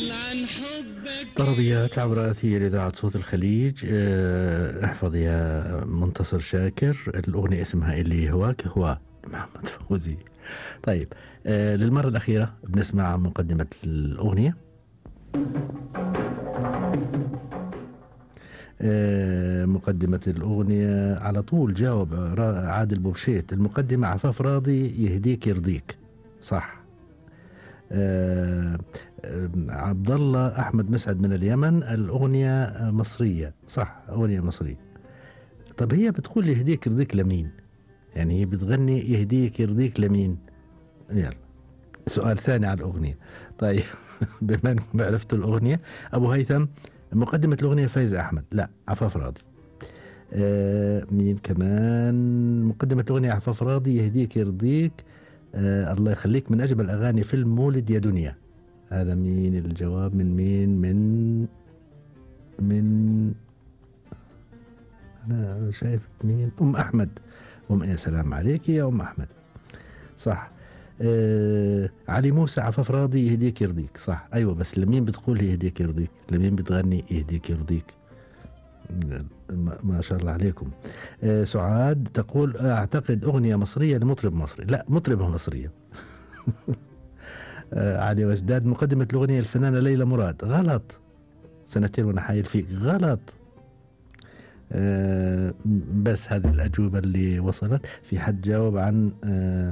عن حبك طربيات عبر أثير إذاعة صوت الخليج آه، احفظ يا منتصر شاكر الأغنية اسمها اللي هواك هو محمد فوزي طيب آه، للمرة الأخيرة بنسمع مقدمة الأغنية آه، مقدمة الأغنية على طول جاوب را- عادل بوبشيت المقدمة عفاف راضي يهديك يرضيك صح آه، آه، عبد الله أحمد مسعد من اليمن الأغنية آه، مصرية صح أغنية مصرية طب هي بتقول يهديك يرضيك لمين يعني هي بتغني يهديك يرضيك لمين يلا سؤال ثاني على الأغنية طيب بما أنكم عرفتوا الأغنية أبو هيثم مقدمة الأغنية فايزة أحمد لا عفاف راضي آه مين كمان مقدمة الأغنية عفاف راضي يهديك يرضيك آه الله يخليك من أجمل أغاني فيلم مولد يا دنيا هذا مين الجواب من مين من من أنا شايف مين أم أحمد أم يا سلام عليك يا أم أحمد صح آه علي موسى عفاف راضي يهديك يرضيك صح أيوة بس لمين بتقول يهديك يرضيك لمين بتغني يهديك يرضيك ما ما شاء الله عليكم آه سعاد تقول أعتقد أغنية مصرية لمطرب مصري لا مطربة مصرية آه علي وجداد مقدمة الأغنية الفنانة ليلى مراد غلط سنتين وأنا حايل فيك غلط آه بس هذه الأجوبة اللي وصلت في حد جاوب عن آه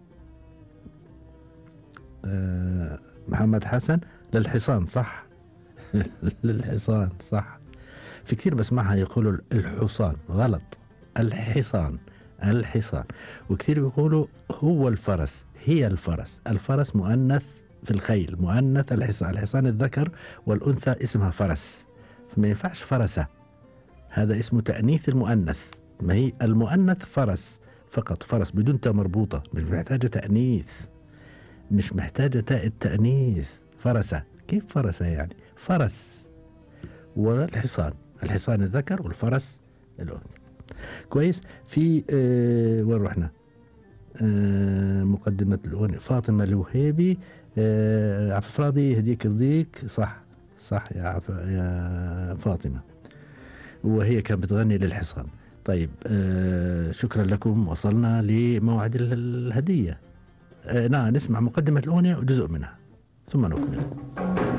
آه محمد حسن للحصان صح للحصان صح في كثير بسمعها يقولوا الحصان غلط الحصان الحصان وكثير بيقولوا هو الفرس هي الفرس الفرس مؤنث في الخيل مؤنث الحصان الحصان الذكر والأنثى اسمها فرس فما ينفعش فرسة هذا اسمه تأنيث المؤنث ما هي المؤنث فرس فقط فرس بدون تاء مربوطة مش محتاجة تأنيث مش محتاجة تاء التأنيث فرسة كيف فرسة يعني فرس والحصان الحصان الذكر والفرس الأنثى كويس في آه وين رحنا آه مقدمة الأغنية فاطمة الوهيبي آه عفاف راضي يهديك يرضيك صح صح يا عف... يا فاطمة وهي كانت بتغني للحصان طيب آه شكرا لكم وصلنا لموعد ال- الهدية آه نعم نسمع مقدمة الأغنية وجزء منها ثم نكمل